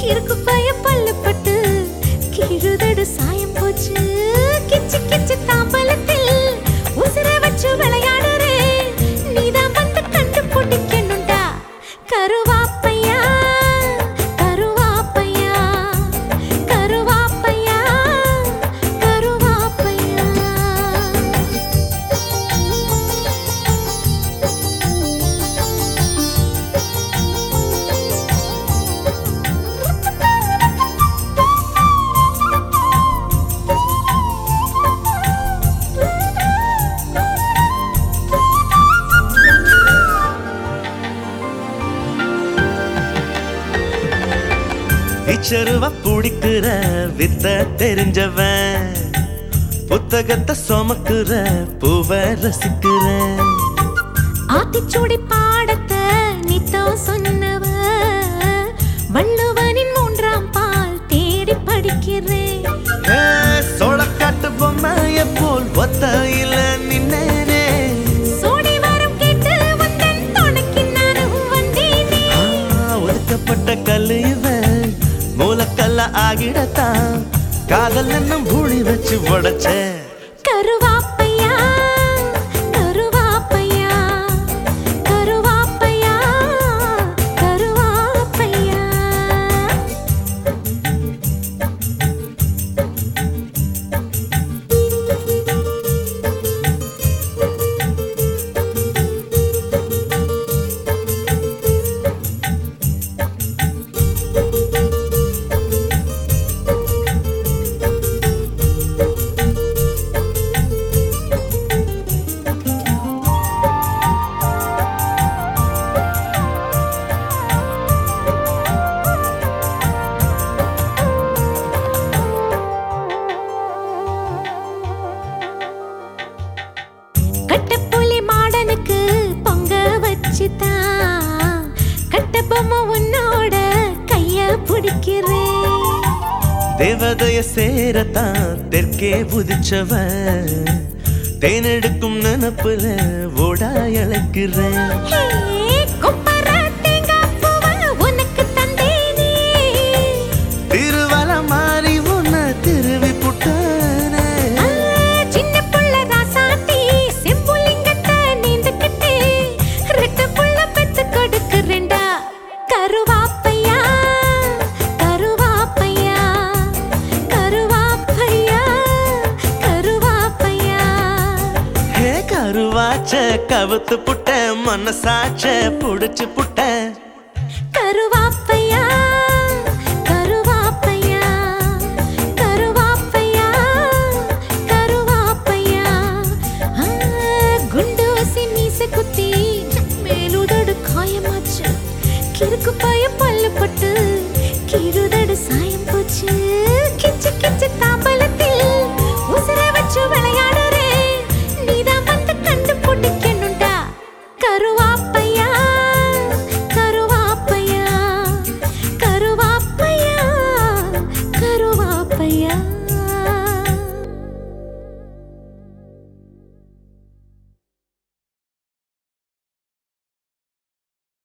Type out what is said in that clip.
கிறுக்கு பய பல்லு பட்டு கீழுதடு சாயம் போச்சு கிச்சு கிச்சு தாம்பலத்தில் உசிர வச்சு விளையாடுறே நீதான் வந்து கண்டு பிடிக்கணும்டா கருவாப்பையா கருவாப்பையா கருவாப்பையா கருவாப்பையா இச்சருவ பிடிக்கிற வித்த தெரிஞ்சவன் புத்தகத்தை சுமக்குற பூவ ரசிக்கிற ஆத்திச்சூடி பாடத்தை நித்தோ சொன்னவ வள்ளுவனின் மூன்றாம் பால் தேடி படிக்கிறேன் ஏ, சோளக்காட்டு பொம்மைய போல் ஒத்தையில நின்னேனே சோடி வரம் கேட்டு வந்தன் துணைக்கு நானும் வந்தேனே ஆ, ஒதுக்கப்பட்ட கல்லு இவன் மூலக்கல்ல ஆகிடத்தான் காதல் என்னும் பூழி வச்சு உடைச்ச கருவாப்பையா கருவாப்பையா கருவாப்பையா கருவாப்பையா கட்டப்புலி மாடனுக்கு பொங்க வச்சுதான் கட்ட பொம்மை உன்னோட கைய பிடிக்கிறேன் தேவதைய சேரத்தான் தெற்கே புதிச்சவன் தேனெடுக்கும் நினப்புல ஓடா இழைக்கிறேன் ஹே, கொப்பர தேங்காய் பூவை உனக்கு தந்தேனே. திருவல மாறி உன்னை திருவி புட்டானே ஆ, சின்ன புள்ள ராசாத்தி, செம்புலிங்கத்தை நீந்துக்கிட்டு, ரெட்டை புள்ள பெத்து கொடுக்கிறேன்டா. கருவாப்பையா, கருவாப்பையா, கருவாப்பையா, கருவாப்பையா. ஹே கருவாச்ச கவுத்து புட்ட மனசாச்ச புடிச்சு புட்ட கருவாப்பையா கருவாப்பையா கருவாப்பையா கருவாப்பையா ஆ, குண்டூசி மீச குத்தி மேலுதடு காயமாச்சு கிறுக்கு பய பல்லு பட்டு கிருத